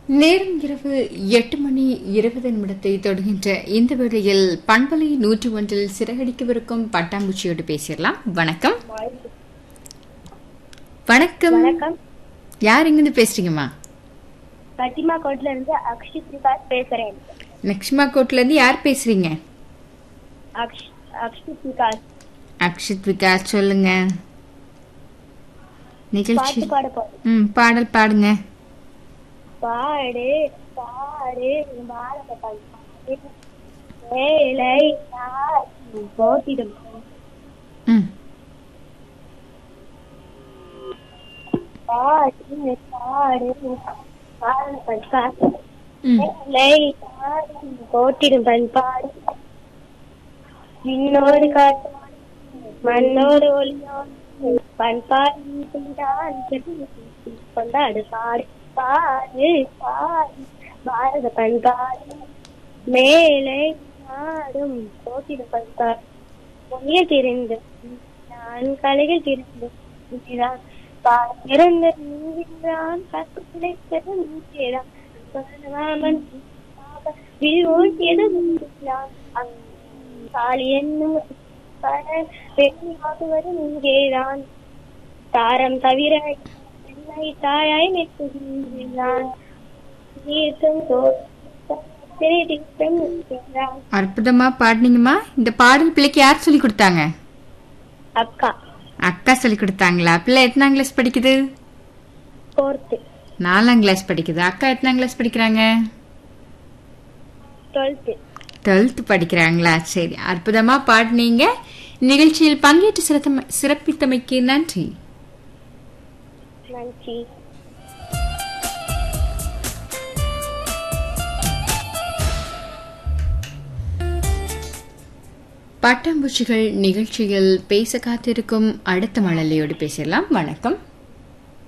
நேரம் இரவு எட்டு மணி இருபது நிமிடத்தை தொடுகின்ற இந்த வேளையில் பண்பலை நூற்று ஒன்றில் சிறகடிக்கவிருக்கும் பட்டாம்பூச்சியோடு பேசிடலாம் வணக்கம் வணக்கம் வணக்கம் யார் இங்கிருந்து பேசுறீங்கம்மா பத்திமா கோட்ல இருந்து அக்ஷித் விகாஸ் பேசுறேன் லக்ஷ்மா கோட்ல இருந்து யார் பேசுறீங்க அக்ஷ்- அக்ஷித் விகாஸ் அக்ஷித் விகாஸ் சொல்லுங்க நிகழ்ச்சி பாட்டு பாட போறேன் ம் பாடல் பாடுங்க பாடு பாடு பாரத பாடு வேலை யாரும் போட்டிடும் ம் பாடு பாடு பாரத பாடு ம் வேலை யாரும் போட்டிடும் பண்பாடு விண்ணோடு காட்டு மண்ணோடு ஒளியோடு பண்பாடு செய்தான் கொண்டாடு பாடு பாடு பாடு பாரத பண்பாடு மேலே நாடும் போட்டிடும் பண்பாடு மொழியில் திரிந்து நான் கலைகள் திரிந்து நீதான் பிறந்த நீதான் கற்பு கிடைத்தது நீதான் ராமன் வில் ஓட்டியது நீதான் காளி என்னும் பெண்ணாகுவது நீங்கேதான் தாரம் தவிர என்னை தாயாய் நிற்கின்றான் தீர்த்தம் தோற்றம் தீர்த்தம் நிற்கின்றான். அற்புதமா பாடுனீங்கம்மா இந்த பாடல் பிள்ளைக்கு யார் சொல்லி கொடுத்தாங்க அக்கா அக்கா சொல்லி கொடுத்தாங்களா பிள்ளை எத்தனாம் கிளாஸ் படிக்குது ஃபோர்த்து நாலாம் கிளாஸ் படிக்குது அக்கா எத்தனாம் கிளாஸ் படிக்கிறாங்க டுவெல்த்து டுவெல்த் படிக்கிறாங்களா சரி அற்புதமா பாடினீங்க நிகழ்ச்சியில் பங்கேற்று சிறத்தம- சிறப்பித்தமைக்கு நன்றி நன்றி பட்டாம்பூச்சிகள் நிகழ்ச்சியில் பேச காத்திருக்கும் அடுத்த மழலையோடு பேசலாம் வணக்கம்